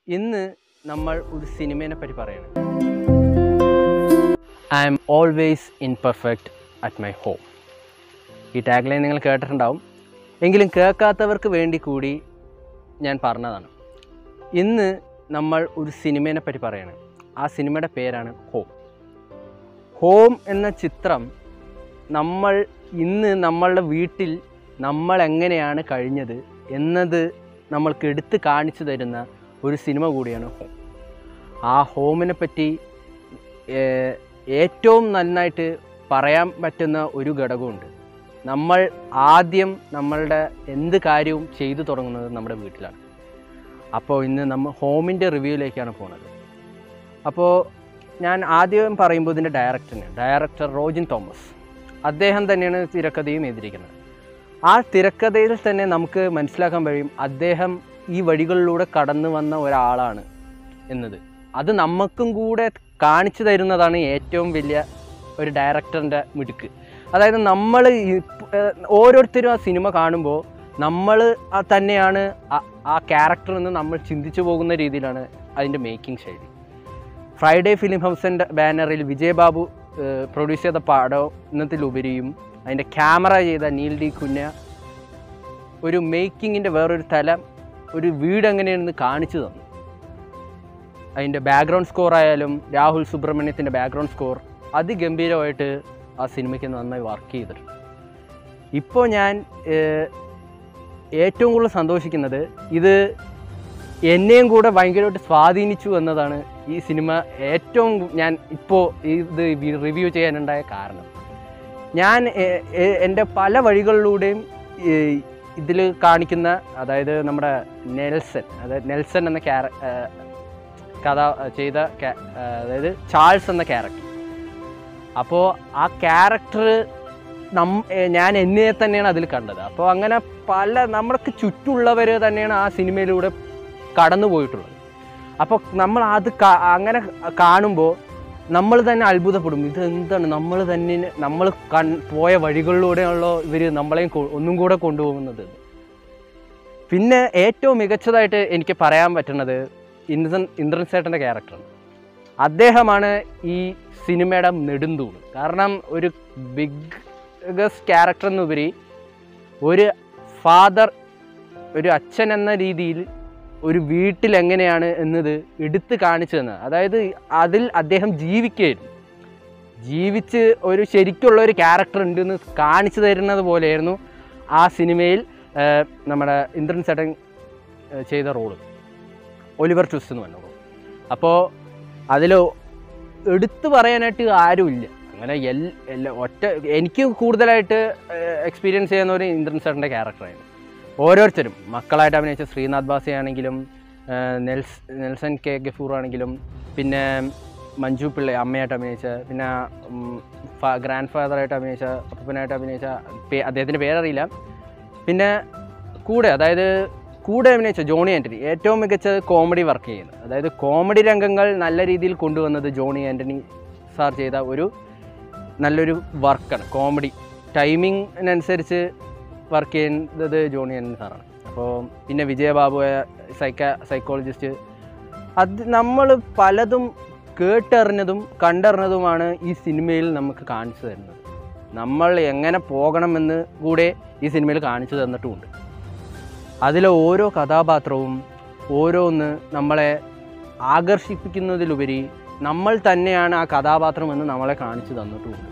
ഇന്ന് നമ്മൾ ഒരു സിനിമേനെ പറ്റി പറയണം I'm always imperfect at my home ഈ ടാഗ് ലൈൻ നിങ്ങൾ കേട്ടിട്ടുണ്ടാവും എങ്കിലും കേൾക്കാത്തവർക്ക് വേണ്ടി കൂടി ഞാൻ പറഞ്ഞതാണ് ഇന്ന് നമ്മൾ ഒരു സിനിമേനെ പറ്റി പറയണം ആ സിനിമയുടെ പേരാണ് ഹോം ഹോം എന്ന ചിത്രം നമ്മൾ ഇന്ന് നമ്മളുടെ വീട്ടിൽ നമ്മൾ എങ്ങനെയാണ് കഴിഞ്ഞത് എന്നത് നമ്മൾക്ക് എടുത്ത് കാണിച്ചു തരുന്ന ഒരു സിനിമ കൂടിയാണ് ഹോം ആ ഹോമിനെ പറ്റി ഏർ, ഏറ്റവും നന്നായിട്ട് പറയാൻ പറ്റുന്ന ഒരു ഘടകമുണ്ട് നമ്മൾ ആദ്യം നമ്മളുടെ എന്ത് കാര്യവും ചെയ്തു തുടങ്ങുന്നത് നമ്മുടെ വീട്ടിലാണ് അപ്പോൾ ഇന്ന് നമ്മൾ ഹോമിൻ്റെ റിവ്യൂയിലേക്കാണ് പോണത് അപ്പോൾ ഞാൻ ആദ്യം പറയുമ്പോൾ ഇതിൻ്റെ ഡയറക്ടറിന് ഡയറക്ടർ റോജിൻ തോമസ് അദ്ദേഹം തന്നെയാണ് തിരക്കഥയും എഴുതിയിരിക്കുന്നത് ആ തിരക്കഥയിൽ തന്നെ നമുക്ക് മനസ്സിലാക്കാൻ കഴിയും അദ്ദേഹം ഈ വഴികളിലൂടെ കടന്നു വന്ന ഒരാളാണ് എന്നത് അത് നമുക്കും കൂടെ കാണിച്ചു തരുന്നതാണ് ഏറ്റവും വലിയ ഒരു ഡയറക്ടറിൻ്റെ മിടുക്ക് അതായത് നമ്മൾ ഓരോരുത്തരും ആ സിനിമ കാണുമ്പോൾ നമ്മൾ തന്നെയാണ് ആ- ആ ക്യാരക്ടർ എന്ന് നമ്മൾ ചിന്തിച്ചു പോകുന്ന രീതിയിലാണ് അതിൻ്റെ മേക്കിംഗ് ശൈലി ഫ്രൈഡേ ഫിലിം ഹൗസിൻ്റെ ബാനറിൽ വിജയബാബു പ്രൊഡ്യൂസ് ചെയ്ത പടം എന്നതിലുപരിയും അതിൻ്റെ ക്യാമറ ചെയ്ത നീൽ ഡി കുഞ്ഞ ഒരു മേക്കിങ്ങിൻ്റെ വേറൊരു തലം ഒരു വീട് എങ്ങനെയാണെന്ന് കാണിച്ചു തന്നു അതിൻ്റെ ബാക്ക്ഗ്രൗണ്ട് സ്കോർ ആയാലും രാഹുൽ സുബ്രഹ്മണ്യത്തിൻ്റെ ബാക്ക്ഗ്രൗണ്ട് സ്കോർ അതിഗംഭീരമായിട്ട് ആ സിനിമയ്ക്ക് നന്നായി വർക്ക് ചെയ്തിട്ടുണ്ട് ഇപ്പോൾ ഞാൻ ഏഹ്, ഏറ്റവും കൂടുതൽ സന്തോഷിക്കുന്നത് ഇത് എന്നെയും കൂടെ ഭയങ്കരമായിട്ട് സ്വാധീനിച്ചു എന്നതാണ് ഈ സിനിമ ഏറ്റവും ഞാൻ ഇപ്പോൾ ഇത് റിവ്യൂ ചെയ്യാനുണ്ടായ കാരണം ഞാൻ എ- എ- എൻ്റെ പല വഴികളിലൂടെയും ഇതിൽ കാണിക്കുന്ന അതായത് നമ്മുടെ നെൽസൺ അതായത് നെൽസൺ എന്ന ക്യാര ഏഹ് കഥ ചെയ്ത ക്യാ- ഏഹ് അതായത് ചാൾസ് എന്ന ക്യാരക്ടർ അപ്പോൾ ആ ക്യാരക്ടർ നം ഏഹ് ഞാൻ എന്നെ തന്നെയാണ് അതിൽ കണ്ടത് അപ്പോൾ അങ്ങനെ പല നമ്മൾക്ക് ചുറ്റുള്ളവർ തന്നെയാണ് ആ സിനിമയിലൂടെ കടന്നു പോയിട്ടുള്ളത് അപ്പോൾ നമ്മൾ അത് കാ- അങ്ങനെ കാണുമ്പോൾ നമ്മൾ തന്നെ അത്ഭുതപ്പെടും ഇത് എന്താണ് നമ്മൾ തന്നെ നമ്മൾ കൺ പോയ വഴികളിലൂടെയാണല്ലോ ഇവർ നമ്മളെയും കൊ- ഒന്നും കൂടെ കൊണ്ടുപോകുന്നത് പിന്നെ ഏറ്റവും മികച്ചതായിട്ട് എനിക്ക് പറയാൻ പറ്റുന്നത് ഇന്ദ്രൻ ഇന്ദ്രൻ സേട്ടൻ്റെ ക്യാരക്ടറാണ് അദ്ദേഹമാണ് ഈ സിനിമയുടെ നെടുന്തൂണ് കാരണം ഒരു ബിഗ്ഗസ്റ്റ് ക്യാരക്ടർ എന്നുപരി ഒരു ഫാദർ ഒരു അച്ഛൻ എന്ന രീതിയിൽ ഒരു വീട്ടിൽ എങ്ങനെയാണ് എന്നത് എടുത്ത് കാണിച്ചു തന്നത് അതായത് അതിൽ അദ്ദേഹം ജീവിക്കുകയായിരുന്നു ജീവിച്ച് ഒരു ശരിക്കുള്ള ഒരു ക്യാരക്ടർ ഉണ്ടെന്ന് കാണിച്ചു തരുന്നത് പോലെയായിരുന്നു ആ സിനിമയിൽ ആ, നമ്മുടെ ഇന്ദ്രൻ ചേട്ടൻ ആ, ചെയ്ത റോള് ഒലിവർ ട്വിസ്റ്റ് എന്ന് പറഞ്ഞ റോൾ അപ്പോൾ അതിൽ എടുത്തു പറയാനായിട്ട് ആരുമില്ല അങ്ങനെ എൽ എല്ലാ ഒറ്റ എനിക്ക് കൂടുതലായിട്ട് എക്സ്പീരിയൻസ് ചെയ്യുന്ന ഒരു ഇന്ദ്രൻ ചേട്ടൻ്റെ ക്യാരക്ടറായിരുന്നു ഓരോരുത്തരും മക്കളായിട്ട് അഭിനയിച്ച ശ്രീനാഥ് ബാസി ആണെങ്കിലും ആ, നെൽസ് നെൽസൺ കെ ഗഫൂർ ആണെങ്കിലും പിന്നെ മഞ്ജു പിള്ള അമ്മയായിട്ട് അഭിനയിച്ച പിന്നെ ഗ്രാൻഡ് ഫാദറായിട്ട് അഭിനയിച്ച അപ്പനായിട്ട് അഭിനയിച്ച പേ അദ്ദേഹത്തിൻ്റെ പേരറിയില്ല പിന്നെ കൂടെ അതായത് കൂടെ അഭിനയിച്ച ജോണി ആൻ്റണി ഏറ്റവും മികച്ച കോമഡി വർക്ക് ചെയ്യുന്നത് അതായത് കോമഡി രംഗങ്ങൾ നല്ല രീതിയിൽ കൊണ്ടുവന്നത് ജോണി ആൻ്റണി സാർ ചെയ്ത ഒരു നല്ലൊരു വർക്കാണ് കോമഡി ടൈമിങ്ങിനനുസരിച്ച് വർക്ക് ചെയ്യുന്നത് ജോണി ആൻ്റണി സാറാണ് അപ്പോൾ പിന്നെ വിജയബാബു സൈക്ക സൈക്കോളജിസ്റ്റ് അത് നമ്മൾ പലതും കേട്ടറിഞ്ഞതും കണ്ടറിഞ്ഞതുമാണ് ഈ സിനിമയിൽ നമുക്ക് കാണിച്ചു തരുന്നത് നമ്മൾ എങ്ങനെ പോകണമെന്ന് കൂടെ ഈ സിനിമയിൽ കാണിച്ചു തന്നിട്ടുമുണ്ട് അതിലെ ഓരോ കഥാപാത്രവും ഓരോന്ന് നമ്മളെ ആകർഷിപ്പിക്കുന്നതിലുപരി നമ്മൾ തന്നെയാണ് ആ കഥാപാത്രം എന്ന് നമ്മളെ കാണിച്ചു തന്നിട്ടുമുണ്ട്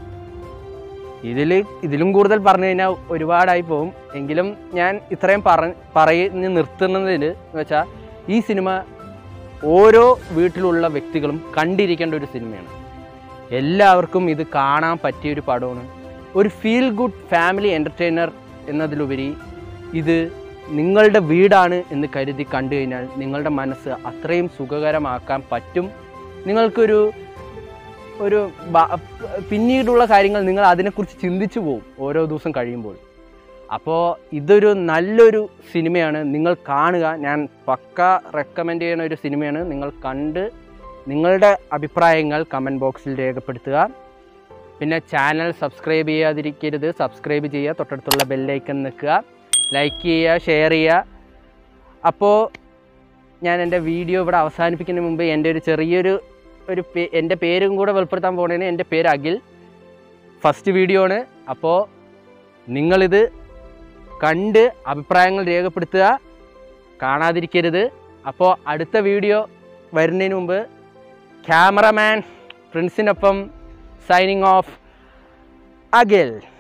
ഇതിൽ ഇതിലും കൂടുതൽ പറഞ്ഞു കഴിഞ്ഞാൽ ഒരുപാടായി പോകും എങ്കിലും ഞാൻ ഇത്രയും പറ പറഞ്ഞ് നിർത്തുന്നതിൽ വെച്ചാൽ ഈ സിനിമ ഓരോ വീട്ടിലുള്ള വ്യക്തികളും കണ്ടിരിക്കേണ്ട ഒരു സിനിമയാണ് എല്ലാവർക്കും ഇത് കാണാൻ പറ്റിയ ഒരു പടമാണ് ഒരു ഫീൽ ഗുഡ് ഫാമിലി എൻ്റർടൈനർ എന്നതിലുപരി ഇത് നിങ്ങളുടെ വീടാണ് എന്ന് കരുതി കണ്ടു കഴിഞ്ഞാൽ നിങ്ങളുടെ മനസ്സ് അത്രയും സുഖകരമാക്കാൻ പറ്റും നിങ്ങൾക്കൊരു ഒരു ബ- പിന്നീടുള്ള കാര്യങ്ങൾ നിങ്ങൾ അതിനെക്കുറിച്ച് ചിന്തിച്ചു പോകും ഓരോ ദിവസം കഴിയുമ്പോൾ അപ്പോൾ ഇതൊരു നല്ലൊരു സിനിമയാണ് നിങ്ങൾ കാണുക ഞാൻ പക്ക റെക്കമെൻഡ് ചെയ്യുന്ന ഒരു സിനിമയാണ് നിങ്ങൾ കണ്ട് നിങ്ങളുടെ അഭിപ്രായങ്ങൾ കമൻറ്റ് ബോക്സിൽ രേഖപ്പെടുത്തുക പിന്നെ ചാനൽ സബ്സ്ക്രൈബ് ചെയ്യാതിരിക്കരുത് സബ്സ്ക്രൈബ് ചെയ്യുക തൊട്ടടുത്തുള്ള ബെല്ലൈക്കൺ നിൽക്കുക ലൈക്ക് ചെയ്യുക ഷെയർ ചെയ്യുക അപ്പോൾ ഞാൻ എൻ്റെ വീഡിയോ ഇവിടെ അവസാനിപ്പിക്കുന്നതിന് മുമ്പ് എൻ്റെ ഒരു ചെറിയൊരു ഒരു പേ എൻ്റെ പേരും കൂടെ വെളിപ്പെടുത്താൻ പോണേന് എൻ്റെ പേര് അഖിൽ ഫസ്റ്റ് വീഡിയോ ആണ് അപ്പോൾ നിങ്ങളിത് കണ്ട് അഭിപ്രായങ്ങൾ രേഖപ്പെടുത്തുക കാണാതിരിക്കരുത് അപ്പോൾ അടുത്ത വീഡിയോ വരുന്നതിന് മുമ്പ് ക്യാമറമാൻ പ്രിൻസിനൊപ്പം സൈനിങ് ഓഫ് അഖിൽ